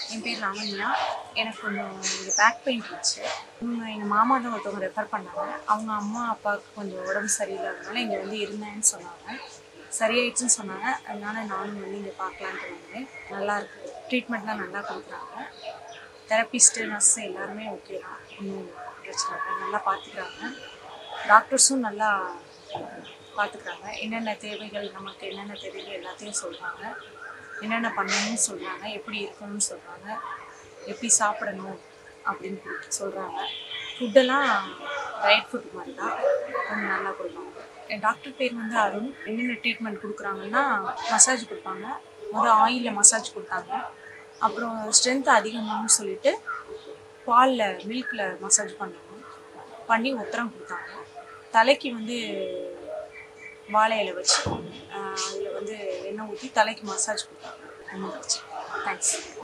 என் பேர் லாவண்யா எனக்கு கொஞ்சம் இங்கே பேக் பெயின் இருந்துச்சு இவங்க எங்கள் மாமா தான் ஒருத்தவங்க ரெஃபர் பண்ணாங்க அவங்க அம்மா அப்பாவுக்கு கொஞ்சம் உடம்பு சரியில்லாதனால இங்கே வந்து இருந்தேன்னு சொன்னாங்க சரியாயிடுச்சுன்னு சொன்னாங்க அதனால நானும் வந்து இங்கே பார்க்கலான்ட்டு வந்தேன் நல்லா இருக்கு ட்ரீட்மெண்ட்லாம் நல்லா கொடுக்குறாங்க தெரப்பிஸ்ட்டு நர்ஸ் எல்லாருமே ஓகே தான் ஒன்றும் பிரச்சனை இல்லை நல்லா பார்த்துக்கிறாங்க டாக்டர்ஸும் நல்லா பார்த்துக்கிறாங்க என்னென்ன தேவைகள் நமக்கு என்னென்ன தேவைகள் எல்லாத்தையும் சொல்கிறாங்க என்னென்ன பண்ணணும்னு சொல்கிறாங்க எப்படி இருக்கணும்னு சொல்கிறாங்க எப்படி சாப்பிடணும் அப்படின்னு சொல்கிறாங்க ஃபுட்டெல்லாம் டயட் ஃபுட் மாதிரி தான் கொஞ்சம் நல்லா கொடுப்பாங்க என் டாக்டர் பேர் வந்து அருண் என்னென்ன ட்ரீட்மெண்ட் கொடுக்குறாங்கன்னா மசாஜ் கொடுப்பாங்க முதல் ஆயிலில் மசாஜ் கொடுத்தாங்க அப்புறம் ஸ்ட்ரென்த் அதிகமாகனு சொல்லிட்டு பாலில் மில்கில் மசாஜ் பண்ணாங்க பண்ணி உத்தரம் கொடுத்தாங்க தலைக்கு வந்து வாழை இலை வச்சு அதில் வந்து எண்ணெய் ஊற்றி தலைக்கு மசாஜ் கொடுத்தாங்க ஒன்றும் பிரச்சனை தேங்க்ஸ்